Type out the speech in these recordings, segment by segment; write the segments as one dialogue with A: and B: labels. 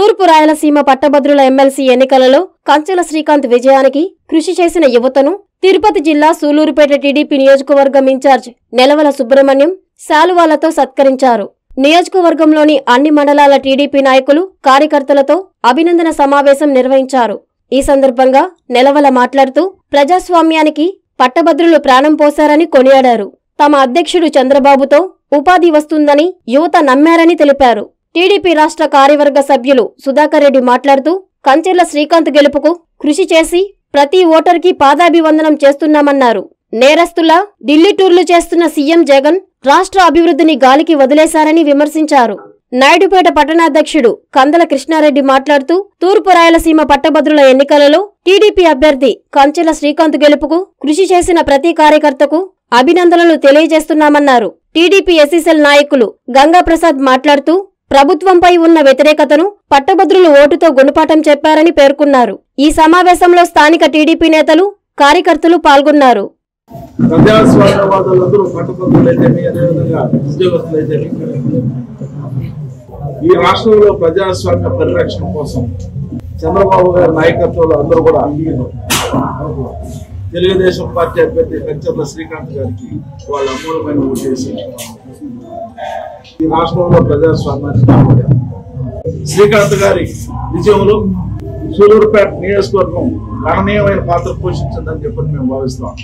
A: తూర్పు రాయలసీమ పట్టభద్రుల ఎమ్మెల్సీ ఎన్నికలలో కంచెల శ్రీకాంత్ విజయానికి కృషి చేసిన యువతను తిరుపతి జిల్లా సూలూరుపేట టీడీపీ నియోజకవర్గం ఇన్ఛార్జ్ నెలవల సుబ్రహ్మణ్యం శాలువాలతో సత్కరించారు నియోజకవర్గంలోని అన్ని మండలాల టీడీపీ నాయకులు కార్యకర్తలతో అభినందన సమావేశం నిర్వహించారు ఈ సందర్భంగా నెలవల మాట్లాడుతూ ప్రజాస్వామ్యానికి పట్టభద్రులు ప్రాణం పోశారని కొనియాడారు తమ అధ్యక్షుడు చంద్రబాబుతో ఉపాధి వస్తుందని యువత నమ్మారని తెలిపారు టీడీపీ రాష్ట్ర కార్యవర్గ సభ్యులు సుధాకర్ రెడ్డి మాట్లాడుతూ కంచెర్ల శ్రీకాంత్ గెలుపుకు కృషి చేసి ప్రతి ఓటర్కి పాదాభివందనం చేస్తున్నామన్నారు నేరస్తులా ఢిల్లీ టూర్లు చేస్తున్న సీఎం జగన్ రాష్ట్ర అభివృద్ధిని గాలికి వదిలేశారని విమర్శించారు నాయుడుపేట పట్టణాధ్యక్షుడు కందల కృష్ణారెడ్డి మాట్లాడుతూ తూర్పు రాయలసీమ పట్టభద్రుల ఎన్నికలలో టీడీపీ అభ్యర్థి కంచెల శ్రీకాంత్ గెలుపుకు కృషి చేసిన ప్రతి కార్యకర్తకు అభినందనలు తెలియజేస్తున్నామన్నారు టీడీపీ ఎస్సీసెల్ నాయకులు గంగాప్రసాద్ మాట్లాడుతూ ప్రభుత్వంపై ఉన్న వ్యతిరేకతను పట్టభద్రులు ఓటుతో గుణపాఠం చెప్పారని పేర్కొన్నారు ఈ సమావేశంలో స్థానిక టీడీపీ నేతలు కార్యకర్తలు పాల్గొన్నారు
B: ప్రజాస్వామ్యవాదులందరూ పట్టభద్రులైతేమి అదేవిధంగా ఉద్యోగస్తులైతేమి ఈ రాష్ట్రంలో ప్రజాస్వామ్య పరిరక్షణ కోసం చంద్రబాబు గారి నాయకత్వంలో అందరూ కూడా తెలుగుదేశం పార్టీ అభ్యర్థి కంచర్ల శ్రీకాంత్ గారికి వాళ్ళ అమూలమైన ఓటు వేసి ఈ రాష్ట్రంలో ప్రజాస్వామ్యాన్ని కాపాడారు శ్రీకాంత్ గారి విజయంలో సూలూరుపేట నియోజకవర్గం గణనీయమైన పాత్ర పోషించిందని చెప్పని మేము భావిస్తాం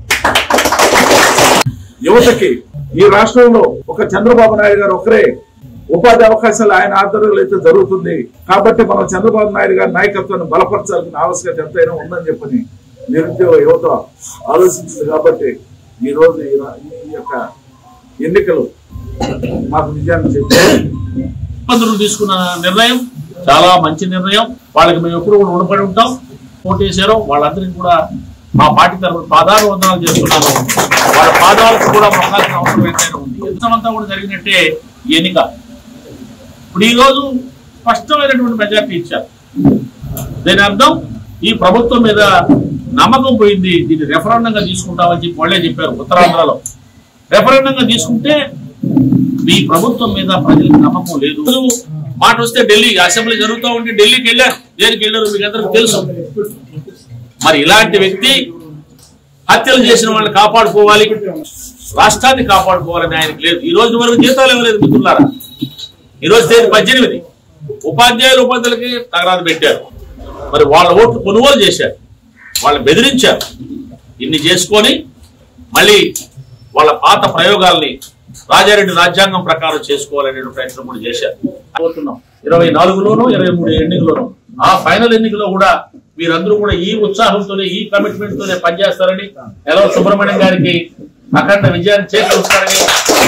B: యువతకి ఈ రాష్ట్రంలో ఒక చంద్రబాబు నాయుడు గారు ఒకరే ఉపాధి అవకాశాలు ఆయన ఆధ్వర్యంలో అయితే జరుగుతుంది కాబట్టి మనం చంద్రబాబు నాయుడు గారి నాయకత్వాన్ని బలపరచాల్సిన ఆవశ్యకత ఎంతైనా ఉందని చెప్పని నిరుద్యోగ యువత ఆలోచించింది కాబట్టి ఈ రోజు ఈ రా- ఈ యొక్క ఎన్నికలు మాకు నిజాన్ని చెప్పారు
C: ఇబ్బందులు తీసుకున్న నిర్ణయం చాలా మంచి నిర్ణయం వాళ్ళకి మేము ఎప్పుడు కూడా రుణపడి ఉంటాం ఓటేశారో వాళ్ళందరికీ కూడా మా పార్టీ తరఫున పాదాలు వందనాలు చేస్తున్నాము వాళ్ళ పాదాలకు కూడా మొక్కాల్సిన అవసరం ఎంతైనా ఉంది ఎంతమంతా కూడా జరిగినట్టే ఈ ఎన్నిక ఇప్పుడు ఈ రోజు స్పష్టమైనటువంటి మెజార్టీ ఇచ్చారు దీని అర్థం ఈ ప్రభుత్వం మీద నమ్మకం పోయింది దీన్ని రెఫరెండంగా తీసుకుంటామని చెప్పి వాళ్ళే చెప్పారు ఉత్తరాంధ్రలో రెఫరెండంగా తీసుకుంటే మీ ప్రభుత్వం మీద ప్రజలకు నమ్మకం లేదు మాట వస్తే ఢిల్లీ అసెంబ్లీ జరుగుతూ ఉంటే ఢిల్లీకి వెళ్ళారు దేనికి వెళ్ళారు మీకు అందరికి తెలుసు మరి ఇలాంటి వ్యక్తి హత్యలు చేసిన వాళ్ళని కాపాడుకోవాలి రాష్ట్రాన్ని కాపాడుకోవాలని ఆయనకి లేదు ఈ రోజు వరకు జీతాలు ఇవ్వలేదు మిత్రులారా ఈ రోజు తేదీ పద్దెనిమిది ఉపాధ్యాయులు ఉపాధ్యాయులకి తగరాదు పెట్టారు మరి వాళ్ళ ఓట్లు కొనుగోలు చేశారు వాళ్ళని బెదిరించారు ఇన్ని చేసుకొని మళ్ళీ వాళ్ళ పాత ప్రయోగాల్ని రాజారెడ్డి రాజ్యాంగం ప్రకారం చేసుకోవాలనే ప్రయత్నం కూడా చేశారు కోరుతున్నాం ఇరవై నాలుగులోనూ ఇరవై మూడు ఎన్నికలోనూ ఆ ఫైనల్ ఎన్నికలో కూడా మీరందరూ కూడా ఈ ఉత్సాహంతోనే ఈ కమిట్మెంట్ తోనే పనిచేస్తారని ఎలా సుబ్రహ్మణ్యం గారికి అఖండ విజయాన్ని చేకూరుస్తారని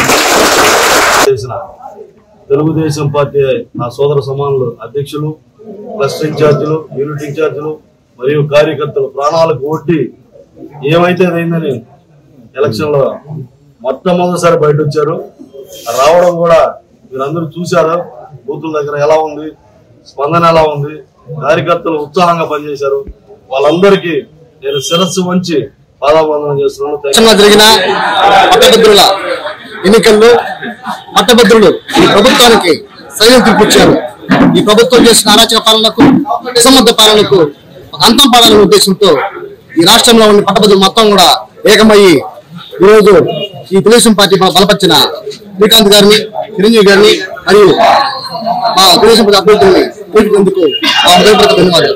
D: చేసిన తెలుగుదేశం పార్టీ నా సోదర సమానులు అధ్యక్షులు క్లస్టర్ ఇన్ఛార్జీలు యూనిట్ ఇన్ఛార్జీలు మరియు కార్యకర్తలు ప్రాణాలకు ఒడ్డి ఏమైతే అయిందని ఎలక్షన్ లో మొట్టమొదటిసారి బయట వచ్చారు రావడం కూడా మీరందరూ చూశారు బూతుల దగ్గర ఎలా ఉంది స్పందన ఎలా ఉంది కార్యకర్తలు ఉత్సాహంగా పనిచేశారు వాళ్ళందరికీ నేను శిరస్సు వంచి పాదాబంధనం చేస్తున్నాను Thank you.
E: రాష్ట్రంలో జరిగిన పట్టభద్రుల ఎన్నికల్లో పట్టభద్రులు ఈ ప్రభుత్వానికి సైన్యం తీర్పిచ్చారు ఈ ప్రభుత్వం చేసిన అరాచక పాలనకు అసమర్థ పాలనకు ఒక అంతం పాడాలనే ఉద్దేశంతో ఈ రాష్ట్రంలో ఉన్న పట్టభద్రులు మొత్తం కూడా ఏకమయ్యి ఈరోజు ఈ తెలుగుదేశం పార్టీ బల- బలపరిచిన శ్రీకాంత్ గారిని చిరంజీవి గారిని మరియు మా తెలుగుదేశం పార్టీ అభ్యర్థుల్ని తీర్చినందుకు మా హృదయపూర్వక ధన్యవాదాలు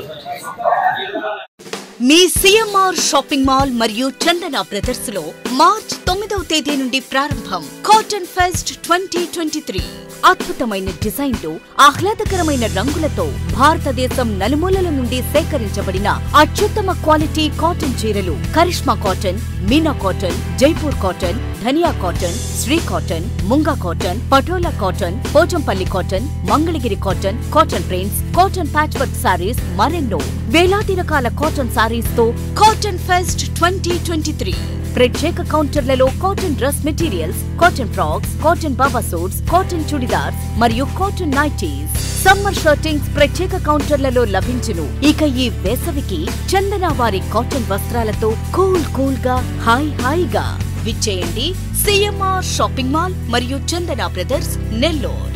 F: మీ సిఎంఆర్ షాపింగ్ మాల్ మరియు చందన బ్రదర్స్ లో మార్చ్ తొమ్మిదవ తేదీ నుండి ప్రారంభం cotton fest twenty twenty three అద్భుతమైన డిజైన్లు ఆహ్లాదకరమైన రంగులతో భారతదేశం నలుమూలల నుండి సేకరించబడిన అత్యుత్తమ క్వాలిటీ కాటన్ చీరలు Karishma cotton Meena cotton Jaipur cotton Dhaniya cotton Shri cotton Munga cotton Patola cotton Pochampally cotton Mangalagiri cotton cotton prints cotton patch work saris మరెన్నో వేలాది రకాల కాటన్ సారీస్ తో cotton fest twenty twenty three ప్రత్యేక కౌంటర్లలో cotton dress materials cotton frocks cotton baba suits cotton churidars మరియు కాటన్ నైటీస్ సమ్మర్ షర్టింగ్స్ ప్రత్యేక కౌంటర్లలో లభించును ఇక ఈ వేసవికి చందన వారి కాటన్ వస్త్రాలతో కూల్ కూల్ గా హాయ్ హాయిగా విచ్చేయండి సిఎంఆర్ షాపింగ్ మాల్ మరియు చందన బ్రదర్స్ నెల్లూరు